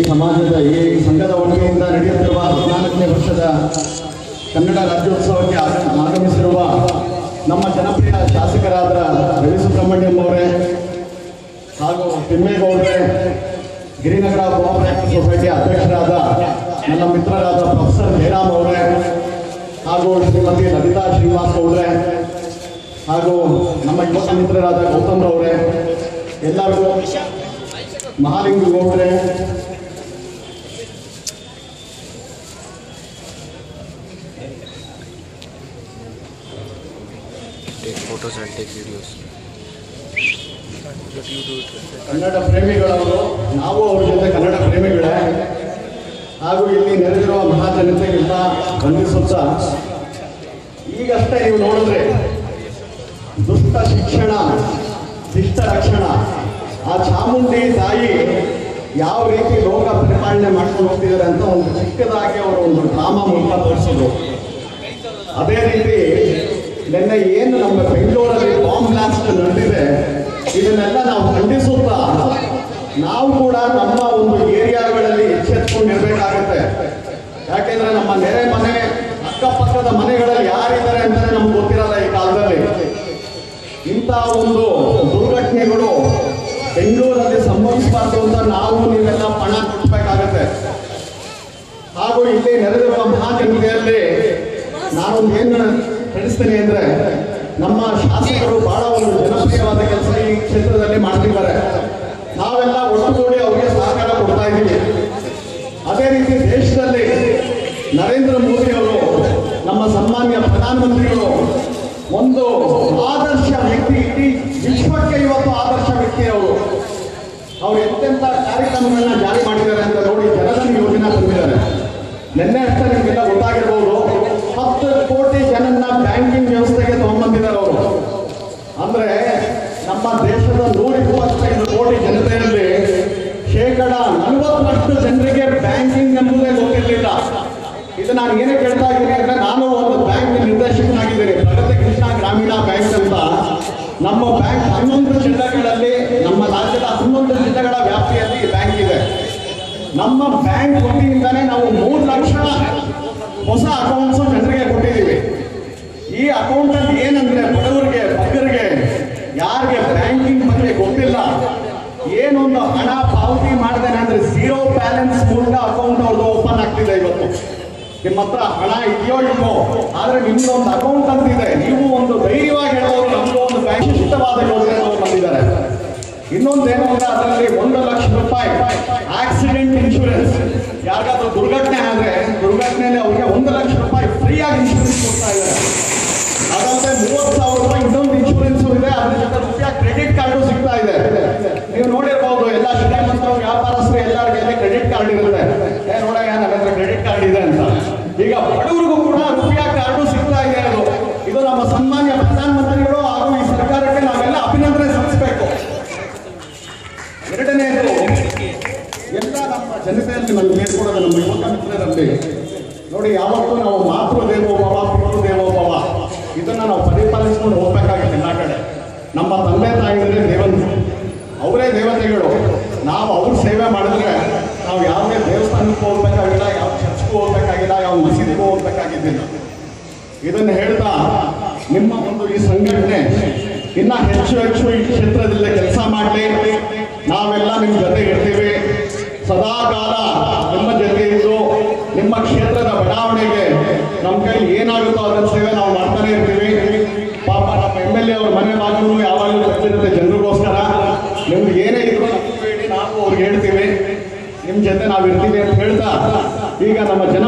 ಸಮಾಜದ ಈ ಸಂಘದ ವತಿಯಿಂದ ನಡೆಯುತ್ತಿರುವ ಹದಿನಾಲ್ಕನೇ ವರ್ಷದ ಕನ್ನಡ ರಾಜ್ಯೋತ್ಸವಕ್ಕೆ ಆಗ- ಆಗಮಿಸಿರುವ ನಮ್ಮ ಜನಪ್ರಿಯ ಶಾಸಕರಾದ ರವಿ ಸುಬ್ರಹ್ಮಣ್ಯಂ ಅವರೇ ಹಾಗೂ ತಿಮ್ಮೇಗೌಡರೇ ಗಿರಿನಗರ ಕೋಆಪರೇಟಿವ್ ಸೊಸೈಟಿ ಅಧ್ಯಕ್ಷರಾದ ನನ್ನ ಮಿತ್ರರಾದ ಪ್ರೊಫೆಸರ್ ಜಯರಾಮ್ ಅವರೇ ಹಾಗೂ ಶ್ರೀಮತಿ ಲಲಿತಾ ಶ್ರೀನಿವಾಸ್ ಅವರೇ ಹಾಗೂ ನಮ್ಮ ಯುವಕ ಮಿತ್ರರಾದ ಗೌತಮ್ ಅವರೇ ಎಲ್ಲರಿಗೂ ಮಹಾಲಿಂಗಗೌಡರೇ take photos and take videos. Kannada ಪ್ರೇಮಿಗಳವರು ನಾವು ಅವ್ರ ಜೊತೆ ಕನ್ನಡ ಪ್ರೇಮಿಗಳೇ ಹಾಗೂ ಇಲ್ಲಿ ನೆರೆದಿರುವ ಮಹಾಜನತೆಗೆಲ್ಲ ವಂದಿಸುತ್ತಾ ಈಗಷ್ಟೇ ನೀವು ನೋಡಿದ್ರೆ ದುಷ್ಟ ಶಿಕ್ಷಣ ಶಿಷ್ಟ ರಕ್ಷಣ ಆ ಚಾಮುಂಡಿ ತಾಯಿ ಯಾವ ರೀತಿ ಲೋಕ ಪರಿಪಾಲನೆ ಮಾಡ್ಕೊಂಡು ಹೋಗ್ತಿದ್ದಾರೆ ಅಂತ ಒಂದು ಚಿಕ್ಕದಾಗಿ ಅವರು ಒಂದು ಡ್ರಾಮಾ ಮೂಲಕ ತೋರಿಸಿದ್ರು ಅದೇ ರೀತಿ ನಿನ್ನೆ ಏನು ನಮ್ಮ ಬೆಂಗಳೂರಲ್ಲಿ ಬಾಂಬ್ ಬ್ಲಾಸ್ಟ್ ನಡೆದಿದೆ ಇದನ್ನೆಲ್ಲ ನಾವು ಖಂಡಿಸುತ್ತಾ ನಾವು ಕೂಡ ನಮ್ಮ ಒಂದು ಏರಿಯಾಗಳಲ್ಲಿ ಎಚ್ಚೆತ್ಕೊಂಡಿರ್ಬೇಕಾಗತ್ತೆ ಯಾಕೆಂದ್ರೆ ನಮ್ಮ ನೆರೆ ಮನೆ ಅಕ್ಕಪಕ್ಕದ ಮನೆಗಳಲ್ಲಿ ಯಾರಿದ್ದಾರೆ ಅಂತಾನೆ ನಮ್ಗೆ ಗೊತ್ತಿರಲ್ಲ ಈ ಕಾಲದಲ್ಲಿ ಇಂಥ ಒಂದು ದುರ್ಘಟನೆಗಳು ಬೆಂಗಳೂರಲ್ಲಿ ಸಂಭವಿಸಬಾರ್ದು ಅಂತ ನಾವು ನೀವೆಲ್ಲ ಪಣ ಕೊಡ್ಬೇಕಾಗತ್ತೆ ಹಾಗೂ ಇಲ್ಲಿ ನೆರೆದಿರುವ ಮಹಾಜನತೆಯಲ್ಲಿ ನಾನೊಂದು ಏನು ತಿಳಿಸ್ತೀನಿ ಅಂದ್ರೆ ನಮ್ಮ ಶಾಸಕರು ಬಹಳ ಒಂದು ಜನಪ್ರಿಯವಾದ ಕೆಲಸ ಈ ಕ್ಷೇತ್ರದಲ್ಲಿ ಮಾಡ್ತಿದ್ದಾರೆ ನಾವೆಲ್ಲ ಒಟ್ಟುಗೂಡಿ ಅವರಿಗೆ ಸಹಕಾರ ಕೊಡ್ತಾ ಇದ್ದೀವಿ ಅದೇ ರೀತಿ ದೇಶದಲ್ಲಿ ನರೇಂದ್ರ ಮೋದಿ ಅವರು ನಮ್ಮ ಸನ್ಮಾನ್ಯ ಪ್ರಧಾನಮಂತ್ರಿಗಳು ಒಂದು ಆದರ್ಶ ವ್ಯಕ್ತಿ ಇಡೀ ವಿಶ್ವಕ್ಕೆ ಇವತ್ತು ಆದರ್ಶ ವ್ಯಕ್ತಿ ಅವರು ಅವ್ರು ಎಂತೆಂಥ ಕಾರ್ಯಕ್ರಮಗಳನ್ನ ಜಾರಿ ಮಾಡಿದ್ದಾರೆ ಅಂತ ನೋಡಿ ಜನಧನ್ ಯೋಜನೆ ತಂದಿದ್ದಾರೆ ನಿನ್ನೆ ಅಷ್ಟೇ ನಿಮಗೆಲ್ಲ ಗೊತ್ತಾಗಿರ್ಬೋದು ಹತ್ತು ಕೋಟಿ ಜನನ್ನ ಬ್ಯಾಂಕಿಂಗ್ ವ್ಯವಸ್ಥೆಗೆ ತಗೊಂಡ್ಬಂದಿದ್ದಾರೆ ಅವರು ಅಂದ್ರೆ ನಮ್ಮ ದೇಶದ ನೂರ ಇಪ್ಪತ್ತೈದು ಕೋಟಿ ಜನತೆಯಲ್ಲಿ ಶೇಕಡ ನಲವತ್ತರಷ್ಟು ಜನರಿಗೆ ಬ್ಯಾಂಕಿಂಗ್ ಎಂಬುದೇ ಗೊತ್ತಿರಲಿಲ್ಲ ಇದು ನಾನು ಏನೇ ಕೇಳ್ತಾ ಇದ್ದೀನಿ ಅಂದ್ರೆ ನಾನು ಒಂದು ಬ್ಯಾಂಕ್ ನಿರ್ದೇಶಕನಾಗಿದ್ದೀನಿ ಪ್ರಗತಿ ಕೃಷ್ಣ ಗ್ರಾಮೀಣ ಬ್ಯಾಂಕ್ ಅಂತ ನಮ್ಮ ಬ್ಯಾಂಕ್ ಹನ್ನೊಂದು ಜಿಲ್ಲೆಗಳಲ್ಲಿ ನಮ್ಮ ರಾಜ್ಯದ ಹನ್ನೊಂದು ಜಿಲ್ಲೆಗಳ ವ್ಯಾಪ್ತಿಯಲ್ಲಿ ಈ ಬ್ಯಾಂಕ್ ಇದೆ ನಮ್ಮ ಬ್ಯಾಂಕ್ ವತಿಯಿಂದಾನೇ ನಾವು ಮೂರು ಲಕ್ಷ ಹೊಸ ಅಕೌಂಟ್ಸ್ ಜನರಿಗೆ ಕೊಟ್ಟಿದ್ದೀವಿ ಈ ಅಕೌಂಟ್ ಅಲ್ಲಿ ಏನಂದ್ರೆ ಬಡವರಿಗೆ ಬಗ್ಗರಿಗೆ ಯಾರಿಗೆ ಬ್ಯಾಂಕಿಂಗ್ ಬಗ್ಗೆ ಗೊತ್ತಿಲ್ಲ ಏನೊಂದು ಹಣ ಪಾವತಿ ಮಾಡ್ದೇನೆ ಅಂದ್ರೆ ಝೀರೋ ಬ್ಯಾಲೆನ್ಸ್ ಮೂಲಕ ಅಕೌಂಟ್ ಅವ್ರದ್ದು ಓಪನ್ ಆಗ್ತಿದೆ ಇವತ್ತು ನಿಮ್ಮ ಹತ್ರ ಹಣ ಇದೆಯೋ ಇಲ್ವೋ ಆದ್ರೆ ನಿಮ್ದು ಒಂದು ಅಕೌಂಟ್ ಅಂತಿದೆ ನೀವು ಒಂದು ಧೈರ್ಯವಾಗಿ ಹೇಳೋರು ನಮ್ದು ಒಂದು ಬ್ಯಾಂಕ್ ಇಷ್ಟವಾದ ಯೋಜನೆ ಬಂದಿದ್ದಾರೆ ಇನ್ನೊಂದೇನು ಅಂದ್ರೆ ಅದರಲ್ಲಿ ಒಂದು ಲಕ್ಷ ರೂಪಾಯಿ ಆಕ್ಸಿಡೆಂಟ್ ಇನ್ಶೂರೆನ್ಸ್ ಯಾರಿಗಾದ್ರೂ ದುರ್ಘಟನೆ ಆದ್ರೆ ದುರ್ಘಟನೆಯಲ್ಲಿ ಅವರಿಗೆ ಒಂದು ಲಕ್ಷ ರೂಪಾಯಿ ಫ್ರೀಯಾಗಿ ಇನ್ಶೂರೆನ್ಸ್ ಕೊಡ್ತಾ ಇದ್ದಾರೆ ಅದಲ್ಲದೆ ಮೂವತ್ತು ಸಾವಿರ ರೂಪಾಯಿ ಇನ್ನೊಂದು ಇನ್ಶೂರೆನ್ಸ್ ಇದೆ ಅದ್ರ ಜೊತೆ ರೂಪಾಯಿ ಕ್ರೆಡಿಟ್ ಕಾರ್ಡು ಸಿಗ್ತಾ ಇದೆ ನೀವು ನೋಡಿರ್ಬೋದು ಎಲ್ಲ ಶ್ರೀಮಂತರು ವ್ಯಾಪಾರಸ್ಥರು ಎಲ್ಲರಿಗೆ ಕ್ರೆಡಿಟ್ ಕಾರ್ಡ್ ಇರುತ್ತೆ ಏ ನೋಡೋಣ ನನ್ನ ಹತ್ರ ಕ್ರೆಡಿಟ್ ಕಾರ್ಡ್ ಇದೆ ಅಂತ ಈಗ ಬಡವರಿಗೂ ಕೂಡ ರೂಪಾಯಿ ಕಾರ್ಡು ಸಿಗ್ತಾ ಇದೆ ಅದು ಇದು ನಮ್ಮ ಸನ್ಮಾನ್ಯ ಪ್ರಧಾನಮಂತ್ರಿಗಳು ಹಾಗೂ ಈ ಸರ್ಕಾರಕ್ಕೆ ನಾವೆಲ್ಲ ಅಭಿನಂದನೆ ಸಲ್ಲಿಸಬೇಕು ಎರಡನೇದು ಎಲ್ಲ ನಮ್ಮ ಜನತೆಯಲ್ಲಿ ನಾವು ಹೇಳ್ಕೊಡೋದು ನಮ್ಮ ಯುವಕ ಮಿತ್ರರಲ್ಲಿ ನೋಡಿ ಯಾವತ್ತೂ ನಾವು ಮಾತೃ ದೇವೋಭವ ಪಿತೃ ದೇವೋಭವ ಇದನ್ನ ನಾವು ಪರಿಪಾಲಿಸ್ಕೊಂಡು ಹೋಗ್ಬೇಕಾಗುತ್ತೆ ಎಲ್ಲ ಕಡೆ ನಮ್ಮ ತಂದೆ ತಾಯಿಗಳೇ ದೇವಂತರು ಅವರೇ ದೇವತೆಗಳು ನಾವು ಅವ್ರ ಸೇವೆ ಮಾಡಿದ್ರೆ ನಾವು ಯಾವುದೇ ದೇವಸ್ಥಾನಕ್ಕೂ ಹೋಗ್ಬೇಕಾಗಿಲ್ಲ ಯಾವ ಚರ್ಚ್ಗೂ ಹೋಗ್ಬೇಕಾಗಿಲ್ಲ ಯಾವ ಮಸೀದಿಗೂ ಹೋಗ್ಬೇಕಾಗಿದ್ದಿಲ್ಲ ಇದನ್ನು ಹೇಳ್ತಾ ನಿಮ್ಮ ಒಂದು ಈ ಸಂಘಟನೆ ಇನ್ನ ಹೆಚ್ಚು ಹೆಚ್ಚು ಈ ಕ್ಷೇತ್ರದಲ್ಲಿ ಕೆಲಸ ಮಾಡಲಿ ನಾವೆಲ್ಲ ನಿಮ್ಮ ಜೊತೆ ಇರ್ತೀವಿ ಸದಾ ಕಾಲ ನಿಮ್ಮ ಜೊತೆ ಇದ್ದು ನಿಮ್ಮ ಕ್ಷೇತ್ರದ ಬಡಾವಣೆಗೆ ನಮ್ಮ ಕೈ ಏನಾಗುತ್ತೋ ಅದರ ಸೇವೆ ನಾವು ಮಾಡ್ತಾನೆ ಇರ್ತೀವಿ ಪಾಪ ನಮ್ಮ ಎಮ್ ಎಲ್ ಎ ಅವ್ರ ಮನೆ ಬಾಗಿಲು ಯಾವಾಗಲೂ ಬರ್ತಿರುತ್ತೆ ಜನರಿಗೋಸ್ಕರ ನಿಮ್ಗೆ ಏನೇ ಇದ್ರು ನಮ್ಗೆ ಹೇಳಿ ನಾವು ಅವ್ರಿಗೆ ಹೇಳ್ತೀವಿ ನಿಮ್ಮ ಜೊತೆ ನಾವು ಇರ್ತೀವಿ ಅಂತ ಹೇಳ್ತಾ ಈಗ ನಮ್ಮ ಜನ